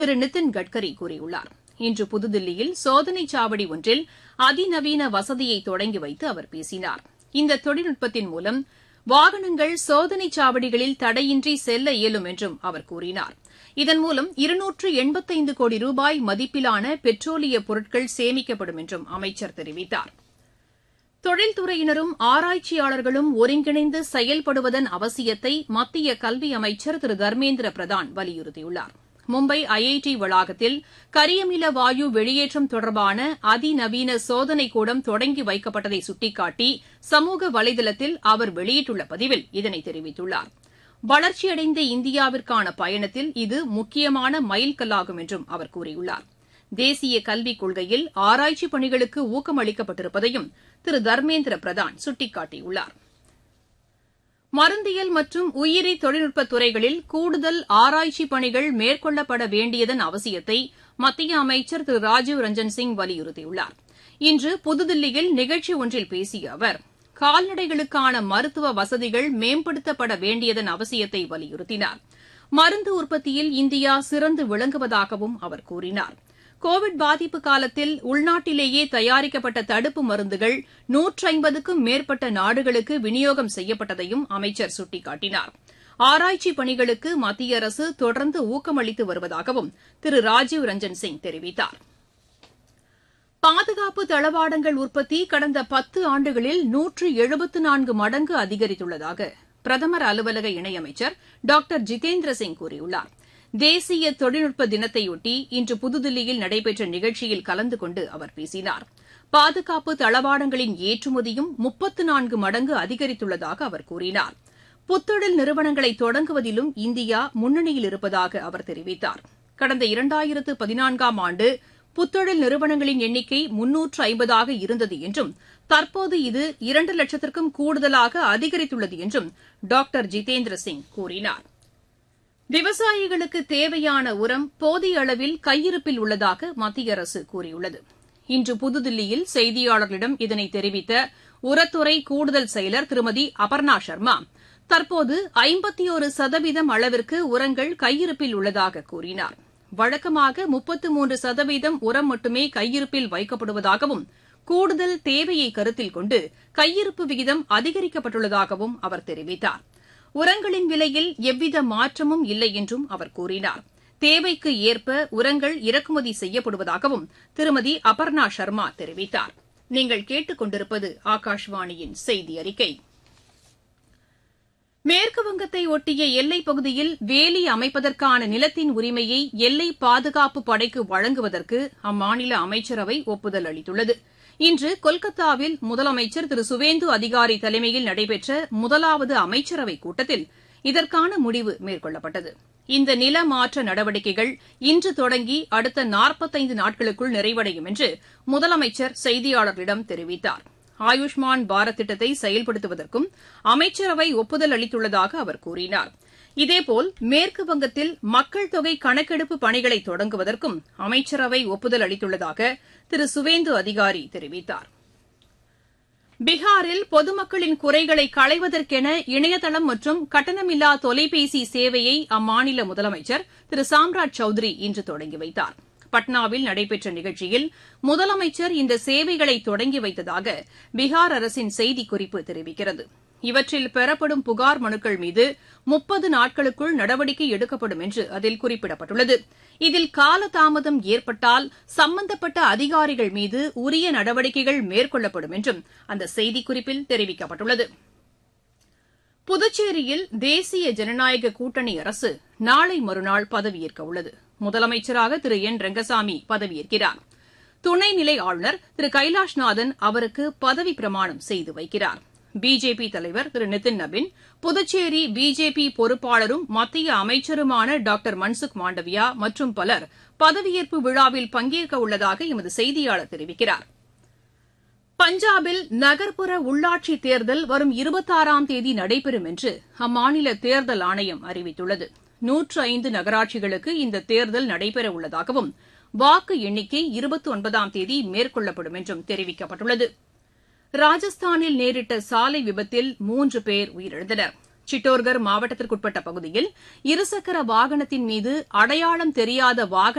திரு நிதின் கட்கரி கூறியுள்ளார் இன்று புதுதில்லியில் சோதனைச் சாவடி ஒன்றில் அதிநவீன வசதியை தொடங்கி வைத்து அவர் பேசினார் இந்த தொழில்நுட்பத்தின் மூலம் வாகனங்கள் சோதனைச் சாவடிகளில் தடையின்றி செல்ல இயலும் என்றும் அவர் கூறினார் இதன் மூலம் இருநூற்று எண்பத்தைந்து கோடி ரூபாய் மதிப்பிலான பெட்ரோலிய பொருட்கள் சேமிக்கப்படும் என்றும் அமைச்சர் தெரிவித்தார் தொழில்துறையினரும் ஆராய்ச்சியாளர்களும் ஒருங்கிணைந்து செயல்படுவதன் அவசியத்தை மத்திய கல்வி அமைச்சர் திரு தர்மேந்திர பிரதான் வலியுறுத்தியுள்ளார் மும்பை ஐஐடி வளாகத்தில் கரியமில வாயு வெளியேற்றம் தொடர்பான அதிநவீன சோதனைக் கூடம் தொடங்கி வைக்கப்பட்டதை சுட்டிக்காட்டி சமூக வலைதளத்தில் அவர் வெளியிட்டுள்ள பதிவில் இதனை தெரிவித்துள்ளார் வளர்ச்சியடைந்த இந்தியாவிற்கான பயணத்தில் இது முக்கியமான மைல்கல்லாகும் என்றும் அவர் கூறியுள்ளார் தேசிய கல்விக் கொள்கையில் ஆராய்ச்சி பணிகளுக்கு ஊக்கமளிக்கப்பட்டிருப்பதையும் திரு தர்மேந்திர பிரதான் சுட்டிக்காட்டியுள்ளார் மருந்தியல் மற்றும் உயிரி தொழில்நுட்பத் துறைகளில் கூடுதல் ஆராய்ச்சி பணிகள் மேற்கொள்ளப்பட வேண்டியதன் அவசியத்தை மத்திய அமைச்சர் திரு ராஜீவ் ரஞ்சன் சிங் வலியுறுத்தியுள்ளார் இன்று புதுதில்லியில் நிகழ்ச்சி ஒன்றில் பேசிய அவர் கால்நடைகளுக்கான மருத்துவ வசதிகள் மேம்படுத்தப்பட வேண்டியதன் அவசியத்தை வலியுறுத்தினார் மருந்து உற்பத்தியில் இந்தியா சிறந்து விளங்குவதாகவும் அவர் கூறினார் கோவிட் பாதிப்பு காலத்தில் உள்நாட்டிலேயே தயாரிக்கப்பட்ட தடுப்பு மருந்துகள் நூற்றி ஐம்பதுக்கும் மேற்பட்ட நாடுகளுக்கு விநியோகம் செய்யப்பட்டதையும் அமைச்சர் சுட்டிக்காட்டினார் ஆராய்ச்சி பணிகளுக்கு மத்திய அரசு தொடர்ந்து ஊக்கமளித்து வருவதாகவும் திரு ராஜீவ் ரஞ்சன் சிங் தெரிவித்தார் பாதுகாப்பு தளவாடங்கள் உற்பத்தி கடந்த பத்து ஆண்டுகளில் நூற்று எழுபத்து நான்கு மடங்கு அதிகரித்துள்ளதாக பிரதமர் அலுவலக இணையமைச்சர் டாக்டர் ஜிதேந்திர சிங் கூறியுள்ளார் தேசிய தொழில்நுட்ப தினத்தையொட்டி இன்று புதுதில்லியில் நடைபெற்ற நிகழ்ச்சியில் கலந்து கொண்டு அவர் பேசினார் பாதுகாப்பு தளவாடங்களின் ஏற்றுமதியும் முப்பத்து நான்கு மடங்கு அதிகரித்துள்ளதாக அவர் கூறினார் புத்தொழில் நிறுவனங்களை தொடங்குவதிலும் இந்தியா முன்னணியில் இருப்பதாக அவர் தெரிவித்தார் கடந்த இரண்டாயிரத்து பதினான்காம் ஆண்டு புத்தொழில் நிறுவனங்களின் எண்ணிக்கை முன்னூற்று ஐம்பதாக இருந்தது என்றும் தற்போது இது இரண்டு லட்சத்திற்கும் கூடுதலாக அதிகரித்துள்ளது என்றும் டாக்டர் ஜிதேந்திர சிங் கூறினார் விவசாயிகளுக்கு தேவையான உரம் போதிய அளவில் கையிருப்பில் உள்ளதாக மத்திய அரசு கூறியுள்ளது இன்று புதுதில்லியில் செய்தியாளர்களிடம் இதனை தெரிவித்த உரத்துறை கூடுதல் செயலர் திருமதி அபர்ணா சர்மா தற்போது ஐம்பத்தியோரு சதவீதம் அளவிற்கு உரங்கள் கையிருப்பில் உள்ளதாக கூறினார் வழக்கமாக முப்பத்து மூன்று சதவீதம் உரம் மட்டுமே கையிருப்பில் வைக்கப்படுவதாகவும் கூடுதல் தேவையை கருத்தில் கொண்டு கையிருப்பு விகிதம் அதிகரிக்கப்பட்டுள்ளதாகவும் அவர் தெரிவித்தார் உரங்களின் விலையில் எவ்வித மாற்றமும் இல்லை என்றும் அவர் கூறினார் தேவைக்கு ஏற்ப உரங்கள் இறக்குமதி செய்யப்படுவதாகவும் திருமதி அபர்ணா சர்மா தெரிவித்தார் நீங்கள் கேட்டுக் கொண்டிருப்பது ஆகாஷ்வாணியின் செய்தி அறிக்கை மேற்குவங்கத்தை ஒட்டிய எல்லைப் பகுதியில் வேலி அமைப்பதற்கான நிலத்தின் உரிமையை எல்லை பாதுகாப்பு படைக்கு வழங்குவதற்கு அம்மாநில அமைச்சரவை ஒப்புதல் அளித்துள்ளது இன்று கொல்கத்தாவில் முதலமைச்சர் திரு சுவேந்து அதிகாரி தலைமையில் நடைபெற்ற முதலாவது அமைச்சரவைக் கூட்டத்தில் இதற்கான முடிவு மேற்கொள்ளப்பட்டது இந்த நில மாற்ற நடவடிக்கைகள் இன்று தொடங்கி அடுத்த நாற்பத்தைந்து நாட்களுக்குள் நிறைவடையும் என்று முதலமைச்சர் செய்தியாளர்களிடம் தெரிவித்தார் ஆயுஷ்மான் பாரத் திட்டத்தை செயல்படுத்துவதற்கும் அமைச்சரவை ஒப்புதல் அளித்துள்ளதாக அவர் கூறினார் இதேபோல் மேற்குவங்கத்தில் மக்கள் தொகை கணக்கெடுப்பு பணிகளை தொடங்குவதற்கும் அமைச்சரவை ஒப்புதல் அளித்துள்ளதாக திரு சுவேந்து அதிகாரி தெரிவித்தார் பீகாரில் பொதுமக்களின் குறைகளை களைவதற்கென இணையதளம் மற்றும் கட்டணமில்லா தொலைபேசி சேவையை அம்மாநில முதலமைச்சர் திரு சாம்ராஜ் சௌத்ரி இன்று தொடங்கி வைத்தார் பட்னாவில் நடைபெற்ற நிகழ்ச்சியில் முதலமைச்சர் இந்த சேவைகளை தொடங்கி வைத்ததாக பீகார் அரசின் செய்திக்குறிப்பு தெரிவிக்கிறது இவற்றில் பெறப்படும் புகார் மனுக்கள் மீது முப்பது நாட்களுக்குள் நடவடிக்கை எடுக்கப்படும் என்று அதில் குறிப்பிடப்பட்டுள்ளது இதில் காலதாமதம் ஏற்பட்டால் சம்பந்தப்பட்ட அதிகாரிகள் மீது உரிய நடவடிக்கைகள் மேற்கொள்ளப்படும் என்றும் அந்த செய்திக்குறிப்பில் தெரிவிக்கப்பட்டுள்ளது புதுச்சேரியில் தேசிய ஜனநாயக கூட்டணி அரசு நாளை மறுநாள் பதவியேற்க உள்ளது முதலமைச்சராக திரு என் ரங்கசாமி பதவியேற்கிறார் துணைநிலை ஆளுநர் திரு கைலாஷ்நாதன் அவருக்கு பதவி பிரமாணம் செய்து வைக்கிறார் பிஜேபி தலைவர் திரு நிதின் நபின் புதுச்சேரி பிஜேபி பொறுப்பாளரும் மத்திய அமைச்சருமான டாக்டர் மன்சுக் மாண்டவியா மற்றும் பலர் பதவியேற்பு விழாவில் பங்கேற்க உள்ளதாக எமது செய்தியாளர் தெரிவிக்கிறார் பஞ்சாபில் நகர்ப்புற உள்ளாட்சி தேர்தல் வரும் இருபத்தாறாம் தேதி நடைபெறும் என்று அம்மாநில தேர்தல் ஆணையம் அறிவித்துள்ளது நூற்று ஐந்து நகராட்சிகளுக்கு இந்த தேர்தல் நடைபெற உள்ளதாகவும் வாக்கு எண்ணிக்கை இருபத்தி ஒன்பதாம் தேதி மேற்கொள்ளப்படும் என்றும் தெரிவிக்கப்பட்டுள்ளது ராஜஸ்தானில் நேரிட்ட சாலை விபத்தில் மூன்று பேர் உயிரிழந்தனர் சிட்டோர்கர் மாவட்டத்திற்குட்பட்ட பகுதியில் இருசக்கர வாகனத்தின் மீது அடையாளம் தெரியாத வாகன